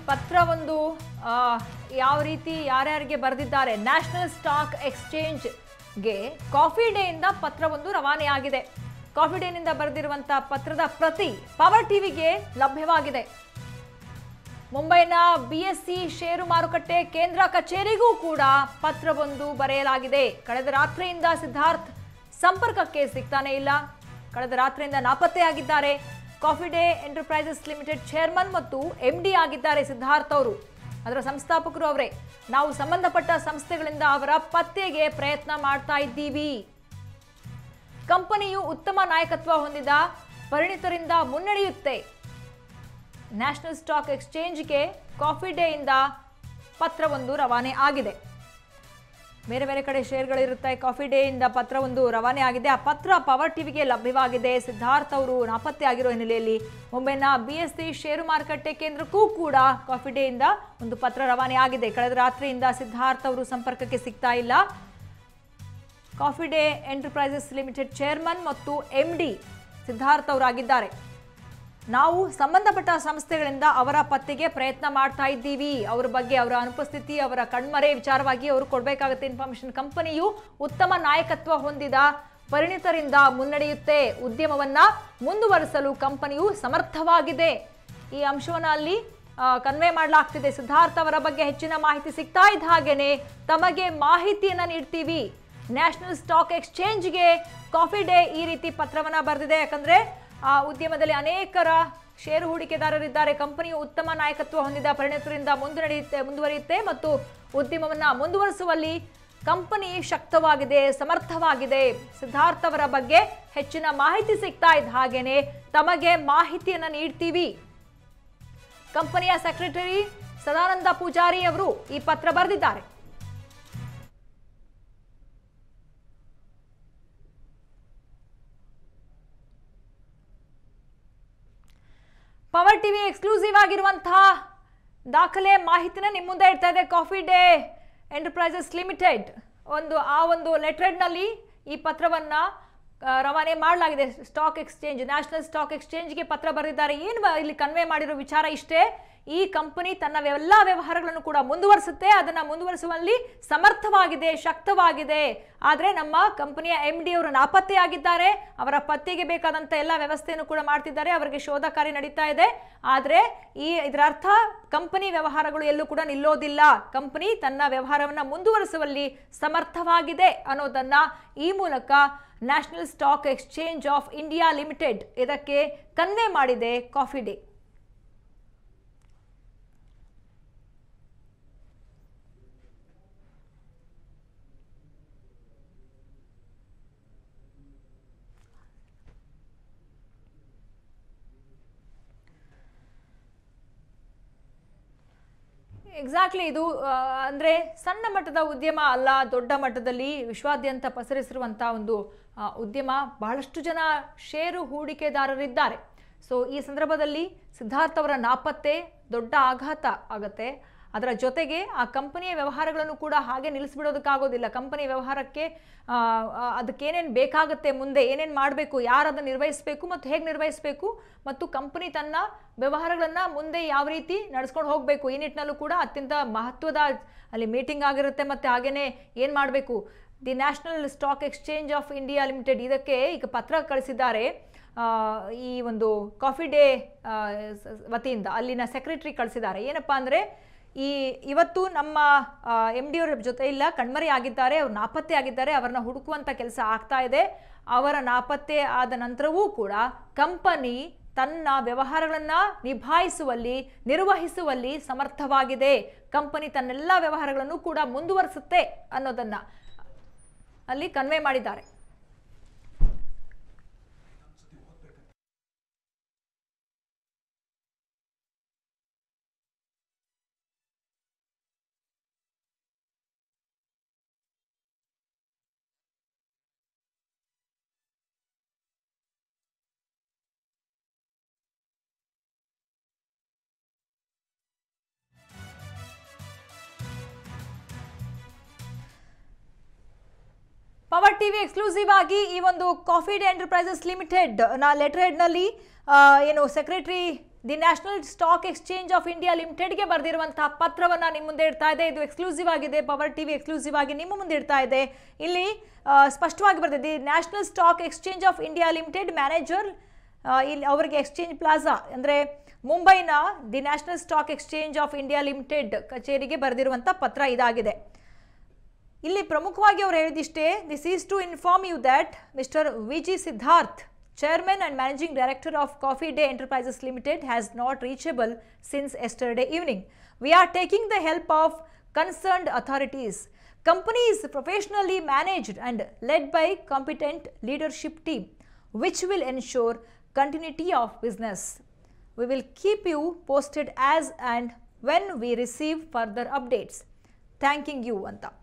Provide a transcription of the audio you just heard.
ಪತ್ರ ಒಂದು ಆ, ಯಾವ ರೀತಿ ಯಾರ್ಯಾರಿಗೆ ಬರೆದಿದ್ದಾರೆ ನ್ಯಾಷನಲ್ ಸ್ಟಾಕ್ ಎಕ್ಸ್ಚೇಂಜ್ಗೆ ಕಾಫಿ ಡೇಯಿಂದ ಪತ್ರವೊಂದು ರವಾನೆಯಾಗಿದೆ ಕಾಫಿ ಡೇನಿಂದ ಬರೆದಿರುವಂತಹ ಪತ್ರದ ಪ್ರತಿ ಪವರ್ ಟಿವಿಗೆ ಲಭ್ಯವಾಗಿದೆ ಮುಂಬೈನ ಬಿಎಸ್ಸಿ ಷೇರು ಮಾರುಕಟ್ಟೆ ಕೇಂದ್ರ ಕಚೇರಿಗೂ ಕೂಡ ಪತ್ರವೊಂದು ಬರೆಯಲಾಗಿದೆ ಕಳೆದ ರಾತ್ರಿಯಿಂದ ಸಿದ್ಧಾರ್ಥ್ ಸಂಪರ್ಕಕ್ಕೆ ಸಿಗ್ತಾನೆ ಇಲ್ಲ ಕಳೆದ ರಾತ್ರಿಯಿಂದ ನಾಪತ್ತೆಯಾಗಿದ್ದಾರೆ Coffee Day Enterprises Limited chairman ಮತ್ತು ಎಂ ಡಿ ಆಗಿದ್ದಾರೆ ಸಿದ್ಧಾರ್ಥ್ ಅವರು ಅದರ ಸಂಸ್ಥಾಪಕರು ಅವರೇ ನಾವು ಸಂಬಂಧಪಟ್ಟ ಸಂಸ್ಥೆಗಳಿಂದ ಅವರ ಪತ್ತೆಗೆ ಪ್ರಯತ್ನ ಮಾಡ್ತಾ ಇದ್ದೀವಿ ಕಂಪನಿಯು ಉತ್ತಮ ನಾಯಕತ್ವ ಹೊಂದಿದ ಪರಿಣಿತರಿಂದ ಮುನ್ನಡೆಯುತ್ತೆ ನ್ಯಾಷನಲ್ ಸ್ಟಾಕ್ ಎಕ್ಸ್ಚೇಂಜ್ಗೆ ಕಾಫಿ ಡೇಯಿಂದ ಪತ್ರವೊಂದು ರವಾನೆ ಆಗಿದೆ ಬೇರೆ ಬೇರೆ ಕಡೆ ಶೇರ್ಗಳಿರುತ್ತೆ ಕಾಫಿ ಡೇಯಿಂದ ಪತ್ರವೊಂದು ರವಾನೆ ಆಗಿದೆ ಆ ಪತ್ರ ಪವರ್ ಟಿವಿಗೆ ಲಭ್ಯವಾಗಿದೆ ಸಿದ್ಧಾರ್ಥ್ ಅವರು ನಾಪತ್ತೆ ಆಗಿರೋ ಹಿನ್ನೆಲೆಯಲ್ಲಿ ಮುಂಬೈನ ಬಿ ಎಸ್ ಸಿ ಷೇರು ಮಾರುಕಟ್ಟೆ ಕೇಂದ್ರಕ್ಕೂ ಕೂಡ ಕಾಫಿ ಡೇಯಿಂದ ಒಂದು ಪತ್ರ ರವಾನೆ ಆಗಿದೆ ಕಳೆದ ರಾತ್ರಿಯಿಂದ ಸಿದ್ಧಾರ್ಥ್ ಅವರು ಸಂಪರ್ಕಕ್ಕೆ ಸಿಗ್ತಾ ಇಲ್ಲ Coffee Day Enterprises Limited chairman ಮತ್ತು ಎಂ ಡಿ ಸಿದ್ಧಾರ್ಥ್ ಅವರಾಗಿದ್ದಾರೆ ನಾವು ಸಂಬಂಧಪಟ್ಟ ಸಂಸ್ಥೆಗಳಿಂದ ಅವರ ಪತ್ತೆಗೆ ಪ್ರಯತ್ನ ಮಾಡ್ತಾ ಇದ್ದೀವಿ ಅವರ ಬಗ್ಗೆ ಅವರ ಅನುಪಸ್ಥಿತಿ ಅವರ ಕಣ್ಮರೆ ವಿಚಾರವಾಗಿ ಅವರು ಕೊಡಬೇಕಾಗುತ್ತೆ ಇನ್ಫಾರ್ಮೇಶನ್ ಕಂಪನಿಯು ಉತ್ತಮ ನಾಯಕತ್ವ ಹೊಂದಿದ ಪರಿಣಿತರಿಂದ ಮುನ್ನಡೆಯುತ್ತೆ ಉದ್ಯಮವನ್ನ ಮುಂದುವರಿಸಲು ಕಂಪನಿಯು ಸಮರ್ಥವಾಗಿದೆ ಈ ಅಂಶವನ್ನ ಅಲ್ಲಿ ಕನ್ವೆ ಮಾಡಲಾಗ್ತಿದೆ ಸಿದ್ಧಾರ್ಥ್ ಅವರ ಬಗ್ಗೆ ಹೆಚ್ಚಿನ ಮಾಹಿತಿ ಸಿಗ್ತಾ ಇದ್ದ ಹಾಗೇನೆ ತಮಗೆ ಮಾಹಿತಿಯನ್ನ ನೀಡ್ತೀವಿ ನ್ಯಾಷನಲ್ ಸ್ಟಾಕ್ ಎಕ್ಸ್ಚೇಂಜ್ಗೆ ಕಾಫಿ ಡೇ ಈ ರೀತಿ ಪತ್ರವನ್ನ ಬರೆದಿದೆ ಯಾಕಂದ್ರೆ ಆ ಉದ್ಯಮದಲ್ಲಿ ಅನೇಕರ ಷೇರು ಹೂಡಿಕೆದಾರರಿದ್ದಾರೆ ಕಂಪನಿಯು ಉತ್ತಮ ನಾಯಕತ್ವ ಹೊಂದಿದ ಪರಿಣಿತರಿಂದ ಮುಂದುವರಿಯುತ್ತೆ ಮುಂದುವರಿಯುತ್ತೆ ಮತ್ತು ಉದ್ಯಮವನ್ನ ಮುಂದುವರಿಸುವಲ್ಲಿ ಕಂಪನಿ ಶಕ್ತವಾಗಿದೆ ಸಮರ್ಥವಾಗಿದೆ ಸಿದ್ಧಾರ್ಥ್ ಅವರ ಬಗ್ಗೆ ಹೆಚ್ಚಿನ ಮಾಹಿತಿ ಸಿಗ್ತಾ ಇದ್ದ ಹಾಗೇನೆ ತಮಗೆ ಮಾಹಿತಿಯನ್ನ ನೀಡ್ತೀವಿ ಕಂಪನಿಯ ಸೆಕ್ರೆಟರಿ ಸದಾನಂದ ಪೂಜಾರಿ ಅವರು ಈ ಪತ್ರ ಬರೆದಿದ್ದಾರೆ ಪವರ್ ಟಿವಿ ಎಕ್ಸ್ಕ್ಲೂಸಿವ್ ಆಗಿರುವಂತಹ ದಾಖಲೆ ಮಾಹಿತಿನ ನಿಮ್ಮ ಮುಂದೆ ಇಡ್ತಾ ಇದೆ ಕಾಫಿ ಡೇ ಎಂಟರ್ಪ್ರೈಸಸ್ ಲಿಮಿಟೆಡ್ ಒಂದು ಆ ಒಂದು ಲೆಟ್ರೆಡ್ನಲ್ಲಿ ಈ ಪತ್ರವನ್ನ ಆ, ರವಾನೆ ಮಾಡಲಾಗಿದೆ ಸ್ಟಾಕ್ ಎಕ್ಸ್ಚೇಂಜ್ ನ್ಯಾಷನಲ್ ಸ್ಟಾಕ್ ಎಕ್ಸ್ಚೇಂಜ್ಗೆ ಪತ್ರ ಬರೆದಿದ್ದಾರೆ ಏನು ಇಲ್ಲಿ ಕನ್ವೆ ಮಾಡಿರೋ ವಿಚಾರ ಇಷ್ಟೇ ಈ ಕಂಪನಿ ತನ್ನ ಎಲ್ಲ ವ್ಯವಹಾರಗಳನ್ನು ಕೂಡ ಮುಂದುವರಿಸುತ್ತೆ ಅದನ್ನ ಮುಂದುವರಿಸುವಲ್ಲಿ ಸಮರ್ಥವಾಗಿದೆ ಶಕ್ತವಾಗಿದೆ ಆದರೆ ನಮ್ಮ ಕಂಪನಿಯ ಎಂ ಡಿ ಅವರು ನಾಪತ್ತೆಯಾಗಿದ್ದಾರೆ ಅವರ ಪತ್ತೆಗೆ ಬೇಕಾದಂಥ ಎಲ್ಲ ವ್ಯವಸ್ಥೆಯನ್ನು ಕೂಡ ಮಾಡ್ತಿದ್ದಾರೆ ಅವರಿಗೆ ಶೋಧ ಕಾರ್ಯ ನಡೀತಾ ಇದೆ ಆದರೆ ಈ ಇದರ ಅರ್ಥ ಕಂಪನಿ ವ್ಯವಹಾರಗಳು ಎಲ್ಲೂ ಕೂಡ ನಿಲ್ಲೋದಿಲ್ಲ ಕಂಪನಿ ತನ್ನ ವ್ಯವಹಾರವನ್ನು ಮುಂದುವರಿಸುವಲ್ಲಿ ಸಮರ್ಥವಾಗಿದೆ ಅನ್ನೋದನ್ನ ಈ ಮೂಲಕ National Stock Exchange of India Limited ಇದಕ್ಕೆ ಕನ್ವೆ ಮಾಡಿದೆ ಕಾಫಿ ಡೇ ಎಕ್ಸಾಕ್ಟ್ಲಿ ಇದು ಆ, ಅಂದ್ರೆ ಸಣ್ಣ ಮಟ್ಟದ ಉದ್ಯಮ ಅಲ್ಲ ದೊಡ್ಡ ಮಟ್ಟದಲ್ಲಿ ವಿಶ್ವಾದ್ಯಂತ ಪಸರಿಸಿರುವಂತಹ ಒಂದು ಆ, ಉದ್ಯಮ ಬಹಳಷ್ಟು ಜನ ಷೇರು ಹೂಡಿಕೆದಾರರಿದ್ದಾರೆ ಸೊ ಈ ಸಂದರ್ಭದಲ್ಲಿ ಸಿದ್ಧಾರ್ಥ್ ಅವರ ನಾಪತ್ತೆ ದೊಡ್ಡ ಆಘಾತ ಆಗತ್ತೆ ಅದರ ಜೊತೆಗೆ ಆ ಕಂಪನಿಯ ವ್ಯವಹಾರಗಳನ್ನು ಕೂಡ ಹಾಗೆ ನಿಲ್ಲಿಸ್ಬಿಡೋದಕ್ಕಾಗೋದಿಲ್ಲ ಕಂಪನಿ ವ್ಯವಹಾರಕ್ಕೆ ಆ, ಆ, ಅದಕ್ಕೇನೇನು ಬೇಕಾಗುತ್ತೆ ಮುಂದೆ ಏನೇನು ಮಾಡಬೇಕು ಯಾರು ಅದನ್ನು ನಿರ್ವಹಿಸಬೇಕು ಮತ್ತು ಹೇಗೆ ನಿರ್ವಹಿಸಬೇಕು ಮತ್ತು ಕಂಪನಿ ತನ್ನ ವ್ಯವಹಾರಗಳನ್ನು ಮುಂದೆ ಯಾವ ರೀತಿ ನಡ್ಸ್ಕೊಂಡು ಹೋಗಬೇಕು ಈ ನಿಟ್ಟಿನಲ್ಲೂ ಕೂಡ ಅತ್ಯಂತ ಮಹತ್ವದ ಅಲ್ಲಿ ಮೀಟಿಂಗ್ ಆಗಿರುತ್ತೆ ಮತ್ತು ಹಾಗೇನೆ ಏನು ಮಾಡಬೇಕು the National Stock Exchange of India Limited ಇದಕ್ಕೆ ಈಗ ಪತ್ರ ಕಳಿಸಿದ್ದಾರೆ ಆ, ಈ ಒಂದು ಕಾಫಿ ಡೇ ಆ, ಸ- ವತಿಯಿಂದ ಅಲ್ಲಿನ ಸೆಕ್ರೆಟರಿ ಕಳಿಸಿದ್ದಾರೆ ಏನಪ್ಪಾ ಅಂದರೆ ಈ ಇವತ್ತು ನಮ್ಮ ಎಮ್ ಡಿ ಅವರ ಜೊತೆ ಇಲ್ಲ ಕಣ್ಮರೆ ಆಗಿದ್ದಾರೆ ಅವ್ರು ನಾಪತ್ತೆ ಆಗಿದ್ದಾರೆ ಅವರನ್ನ ಹುಡುಕುವಂಥ ಕೆಲಸ ಆಗ್ತಾ ಇದೆ ಅವರ ನಾಪತ್ತೆ ಆದ ನಂತರವೂ ಕೂಡ ಕಂಪನಿ ತನ್ನ ವ್ಯವಹಾರಗಳನ್ನು ನಿಭಾಯಿಸುವಲ್ಲಿ ನಿರ್ವಹಿಸುವಲ್ಲಿ ಸಮರ್ಥವಾಗಿದೆ ಕಂಪನಿ ತನ್ನೆಲ್ಲ ವ್ಯವಹಾರಗಳನ್ನು ಕೂಡ ಮುಂದುವರಿಸುತ್ತೆ ಅನ್ನೋದನ್ನ ಅಲ್ಲಿ ಕನ್ವೆ ಮಾಡಿದ್ದಾರೆ ಪವರ್ ಟಿವಿ ಎಕ್ಸ್ಕ್ಲೂಸಿವ್ ಆಗಿ ಈ ಒಂದು ಕಾಫಿ ಡೇ ಎಂಟರ್ಪ್ರೈಸಸ್ ಲಿಮಿಟೆಡ್ ನ ಲೆಟರ್ ಹೆಡ್ನಲ್ಲಿ ಏನು secretary the National Stock Exchange of India ಲಿಮಿಟೆಡ್ಗೆ ಬರೆದಿರುವಂತಹ ಪತ್ರವನ್ನು ನಿಮ್ಮ ಮುಂದೆ ಇಡ್ತಾ ಇದೆ ಇದು ಎಕ್ಸ್ಕ್ಲೂಸಿವ್ ಆಗಿದೆ ಪವರ್ ಟಿವಿ ಎಕ್ಸ್ಕ್ಲೂಸಿವ್ ಆಗಿ ನಿಮ್ಮ ಮುಂದೆ ಇಡ್ತಾ ಇದೆ ಇಲ್ಲಿ ಆ, ಸ್ಪಷ್ಟವಾಗಿ ಬರೆದಿದೆ the National Stock Exchange of India Limited manager ಇಲ್ಲಿ ಅವರಿಗೆ ಎಕ್ಸ್ಚೇಂಜ್ ಪ್ಲಾಜಾ ಅಂದರೆ ಮುಂಬೈನ the National Stock Exchange of India Limited ಕಚೇರಿಗೆ ಬರೆದಿರುವಂಥ ಪತ್ರ ಇದಾಗಿದೆ ಇಲ್ಲಿ ಪ್ರಮುಖವಾಗಿ ಅವರು ಹೇಳಿದಿಷ್ಟೇ this is to inform you that mister V G Siddharth chairman and managing director of Coffee Day Enterprises Limited has not reachable since yesterday evening we are taking the help of concerned authorities company is professionally managed and led by competent leadership team which will ensure continuity of business we will keep you posted as and when we receive further updates thanking you ಅಂತ